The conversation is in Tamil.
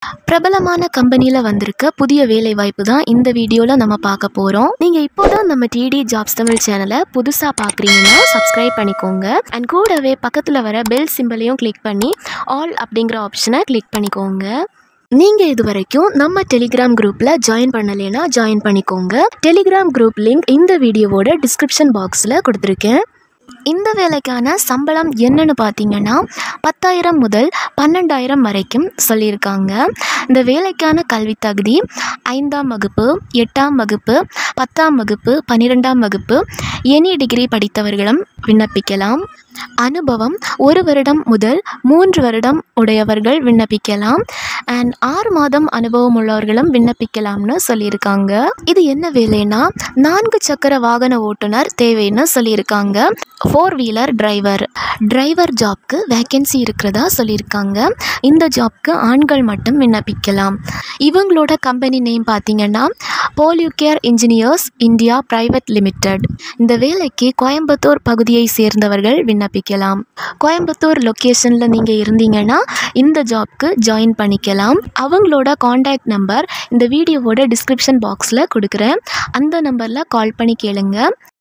பிரபலமான கம்பெனியில் வந்திருக்க புதிய வேலை வாய்ப்பு தான் இந்த வீடியோவில் நம்ம பார்க்க போகிறோம் நீங்கள் இப்போ தான் நம்ம டிடி ஜாப்ஸ் தமிழ் சேனலை புதுசாக பார்க்குறீங்கன்னா சப்ஸ்கிரைப் பண்ணிக்கோங்க அண்ட் கூடவே பக்கத்தில் வர பெல் சிம்பிளையும் கிளிக் பண்ணி ஆல் அப்படிங்கிற ஆப்ஷனை கிளிக் பண்ணிக்கோங்க நீங்கள் இது வரைக்கும் நம்ம டெலிகிராம் குரூப்பில் ஜாயின் பண்ணலைன்னா ஜாயின் பண்ணிக்கோங்க டெலிகிராம் குரூப் லிங்க் இந்த வீடியோவோட டிஸ்கிரிப்ஷன் பாக்ஸில் கொடுத்துருக்கேன் இந்த வேலைக்கான சம்பளம் என்னன்னு பார்த்தீங்கன்னா பத்தாயிரம் முதல் பன்னெண்டாயிரம் வரைக்கும் சொல்லியிருக்காங்க இந்த வேலைக்கான கல்வி தகுதி ஐந்தாம் வகுப்பு எட்டாம் வகுப்பு பத்தாம் வகுப்பு பன்னிரெண்டாம் வகுப்பு எனி டிகிரி படித்தவர்களும் விண்ணப்பிக்கலாம் அனுபவம் ஒரு வருடம் முதல் மூன்று வருடம் உடையவர்கள் விண்ணப்பிக்கலாம் அண்ட் ஆறு மாதம் அனுபவம் உள்ளவர்களும் விண்ணப்பிக்கலாம்னு சொல்லியிருக்காங்க இது என்ன வேலைன்னா நான்கு சக்கர வாகன ஓட்டுநர் தேவைன்னு சொல்லியிருக்காங்க ஃபோர் வீலர் டிரைவர் டிரைவர் ஜாப்க்கு வேக்கன்சி இருக்கிறதா சொல்லியிருக்காங்க இந்த ஜாப்க்கு ஆண்கள் மட்டும் விண்ணப்பிக்கலாம் இவங்களோட கம்பெனி நேம் பார்த்தீங்கன்னா Polycare engineers India private limited இந்த வேலைக்கு கோயம்புத்தூர் பகுதியை சேர்ந்தவர்கள் விண்ணப்பிக்கலாம் கோயம்புத்தூர் லொக்கேஷனில் நீங்கள் இருந்தீங்கன்னா இந்த ஜாப்க்கு ஜாயின் பண்ணிக்கலாம் அவங்களோட காண்டாக்ட் நம்பர் இந்த வீடியோவோட டிஸ்கிரிப்ஷன் பாக்ஸில் கொடுக்குறேன் அந்த நம்பரில் கால் பண்ணி கேளுங்க